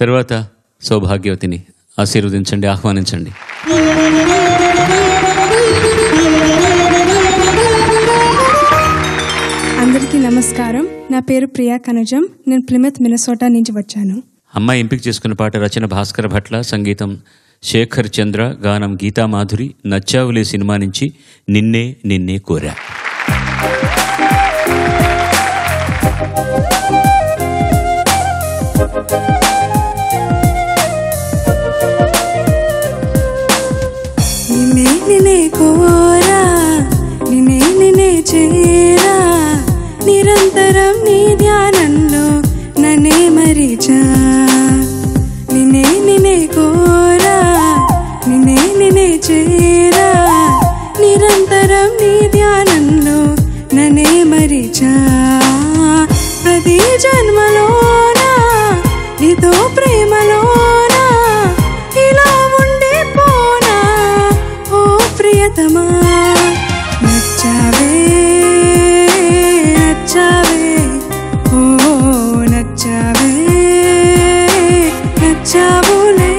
తర్వాత సౌభాగ్యవతిని ఆశీర్వదించండి ఆహ్వానించండి అందరికీ నమస్కారం నా పేరు ప్రియా కనజం నేను ప్లిమెత్ మినసోటా నుంచి వచ్చాను అమ్మాయి ఎంపిక చేసుకున్న పాట రచన భాస్కర భట్ల సంగీతం శేఖర్ చంద్ర గానం గీతామాధురి నచ్చావులే సినిమా నుంచి నిన్నే నిన్నే కోరా నిన్నే నిన్నే కోరా నిన్నే నిన్నే చేరా నిరంతరం నీ ధ్యానంలో నన్నే మరిచా నిన్నే నిన్నే కోరా నిన్నే నిన్నే చేరా నిరంతరం నీ ధ్యానంలో నన్నే మరిచా ప్రతి జన్మలోనా నీతో ప్రేమలోనా ఇలా ఉండిపోనా ఓ ప్రియతమా నచ్చావే నచ్చావే ఓ నచ్చావే నచ్చావులే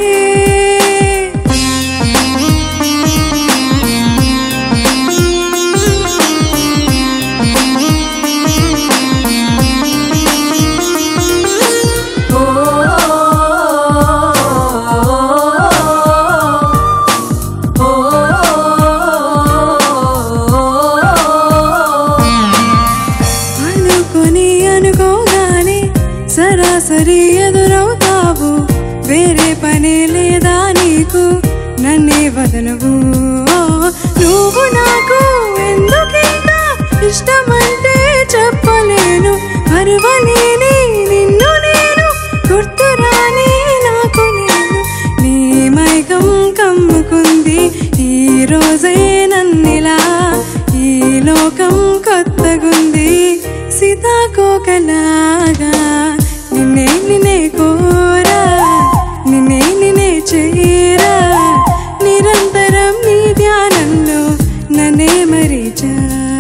అనుకొని అనుకోగానే సరాసరి ఎదురవుతావు వేరే పనే లేదా నీకు నన్నే వదలవు నువ్వు నాకు ఎందుకింత ఇష్టమంటే చెప్పలేను మరువలేని నిన్ను నేను గుర్తురాని నాకు నేను నీ మైకం కమ్ముకుంది ఈ రోజే నన్నిలా ఈ లోకం కొత్తగుంది సీతాకోకలాగా నిన్నే నిన్నే కోరా నిన్నే నిన్నే చేరా నిరంతరం నీ ధ్యానంలో నన్నే మరిచా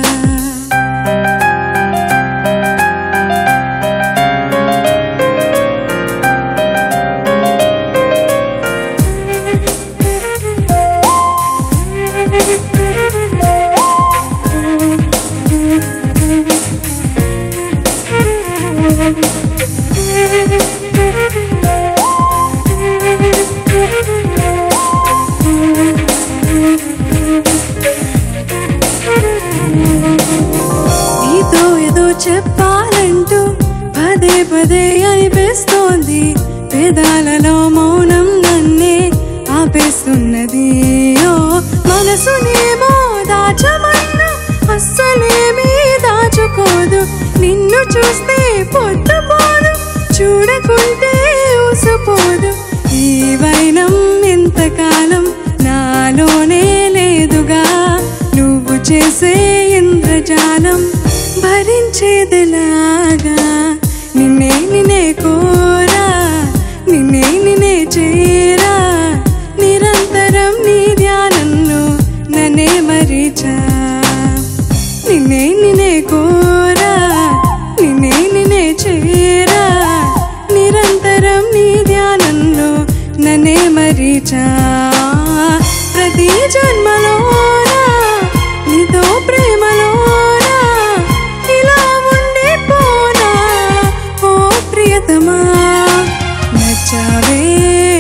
నీతో ఏదో చెప్పాలంటూ పదే పదే అనిపిస్తోంది పేదాలలో మౌనం నన్నే ఆపేస్తున్నది ఓ మనసునేమో దాచమన్నా అస్సలేమీ దాచుకోదు నిన్ను చూస్తే పొద్దుపోదు చూడకుంటే ఊసిపోదు ఈ వైనం ఎంతకాలం నాలోనే లేదుగా నువ్వు చేసే ఇంద్రజాలం భరించేదిలాగా నిన్నే నిన్నే కోరా నిన్నే నిన్నే చేరా నిరంతరం నీ ధ్యానంలో నన్నే మరిచా నిన్నే నిన్నే కోరా నిన్నే నిన్నే చేరా నిరంతరం నీ ధ్యానంలో నన్నే మరిచా ప్రతి జన్మలోనా నీతో ప్రేమలోనా ఇలా ఉండిపోనా ఓ ప్రియతమా నచ్చావే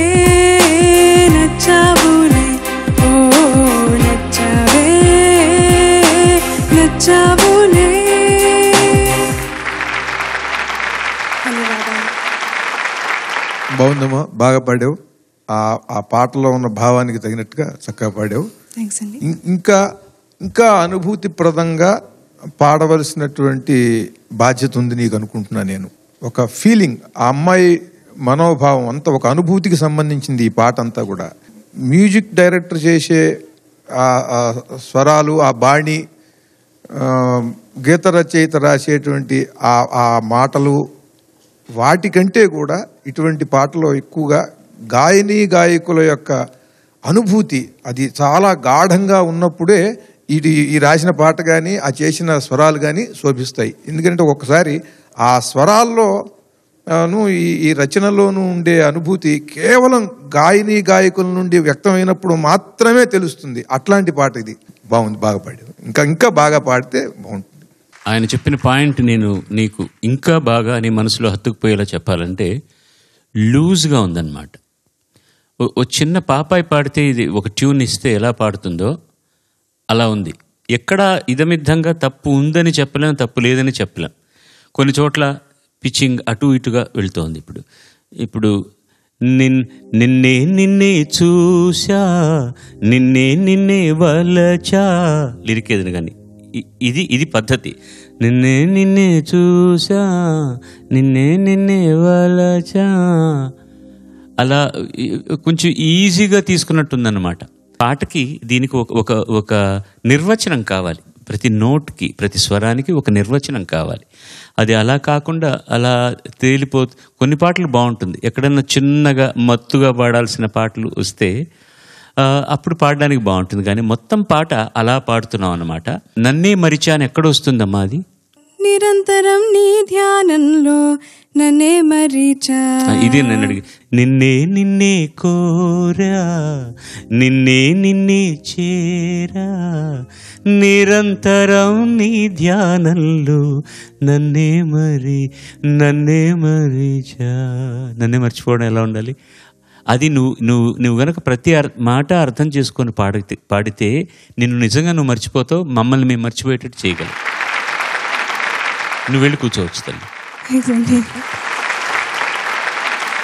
నచ్చావులే ఓ నచ్చావే నచ్చావులే ధన్యవాదాలు బాగుందమ్మా బాగా పాడావు ఆ ఆ పాటలో ఉన్న భావానికి తగినట్టుగా చక్కగా పాడావు థ్యాంక్స్ అండి ఇం- ఇంకా ఇంకా అనుభూతిప్రదంగా పాడవలసినటువంటి బాధ్యత ఉంది నీకు అనుకుంటున్నా నేను ఒక ఫీలింగ్ ఆ అమ్మాయి మనోభావం అంతా ఒక అనుభూతికి సంబంధించింది ఈ పాట అంతా కూడా మ్యూజిక్ డైరెక్టర్ చేసే ఆ ఆ స్వరాలు ఆ బాణి ఆ, గీత రచయిత రాసేటువంటి ఆ ఆ మాటలు వాటికంటే కూడా ఇటువంటి పాటలో ఎక్కువగా గాయని గాయకుల యొక్క అనుభూతి అది చాలా గాఢంగా ఉన్నప్పుడే ఇది ఈ రాసిన పాట కానీ ఆ చేసిన స్వరాలు కానీ శోభిస్తాయి ఎందుకంటే ఒక్కసారి ఆ స్వరాల్లో అను ఈ ఈ రచనలోనూ ఉండే అనుభూతి కేవలం గాయని గాయకుల నుండి వ్యక్తమైనప్పుడు మాత్రమే తెలుస్తుంది అట్లాంటి పాట ఇది బాగుంది బాగా పాడారు ఇంకా ఇంకా బాగా పాడితే బాగుంటుంది ఆయన చెప్పిన పాయింట్ నేను నీకు ఇంకా బాగా నీ మనసులో హత్తుకుపోయేలా చెప్పాలంటే లూజ్గా ఉందన్నమాట ఓ- ఓ చిన్న పాపాయి పాడితే ఇది ఒక ట్యూన్ ఇస్తే ఎలా పాడుతుందో అలా ఉంది ఎక్కడ ఇదమిద్దంగా తప్పు ఉందని చెప్పలేం తప్పు లేదని చెప్పలేం కొన్ని చోట్ల పిచ్చింగ్ అటు ఇటుగా వెళ్తోంది ఇప్పుడు ఇప్పుడు నిన్ నిన్నే నిన్నే చూశా నిన్నే నిన్నే వలచా లిరిక్ ఏదని కానీ ఇ- ఇది ఇది పద్ధతి నిన్నే నిన్నే చూసా నిన్నే నిన్నే వలచా అలా ఈ- కొంచెం ఈజీగా తీసుకున్నట్టుందన్నమాట పాటకి దీనికి ఒక ఒక ఒక నిర్వచనం కావాలి ప్రతి నోట్కి ప్రతి స్వరానికి ఒక నిర్వచనం కావాలి అది అలా కాకుండా అలా తేలిపో కొన్ని పాటలు బాగుంటుంది ఎక్కడన్నా చిన్నగా మత్తుగా పాడాల్సిన పాటలు వస్తే ఆ, అప్పుడు పాడడానికి బాగుంటుంది కానీ మొత్తం పాట అలా పాడుతున్నాం అన్నమాట నన్నే మరిచా అని ఎక్కడ వస్తుందమ్మా అది నిరంతరం నీ ధ్యానంలో నన్నే మరీచా ఆ, ఇది నేను అడిగి నిన్నే నిన్నే కోరా నిన్నే నిన్నే చేరా నిరంతరం నీ ధ్యానంలో నన్నే మరి నన్నే మరిచా నన్నే మర్చిపోవడం ఎలా ఉండాలి అది నువ్వు నువ్వు నువ్వు గనక ప్రతి అర్- మాట అర్థం చేసుకొని పాడితే పాడితే నిన్ను నిజంగా నువ్వు మర్చిపోతావు మమ్మల్ని మేము మర్చిపోయేటట్టు చేయగలం నువ్వు వెళ్ళి కూర్చోవచ్చు తల్లి Thanks, Auntie.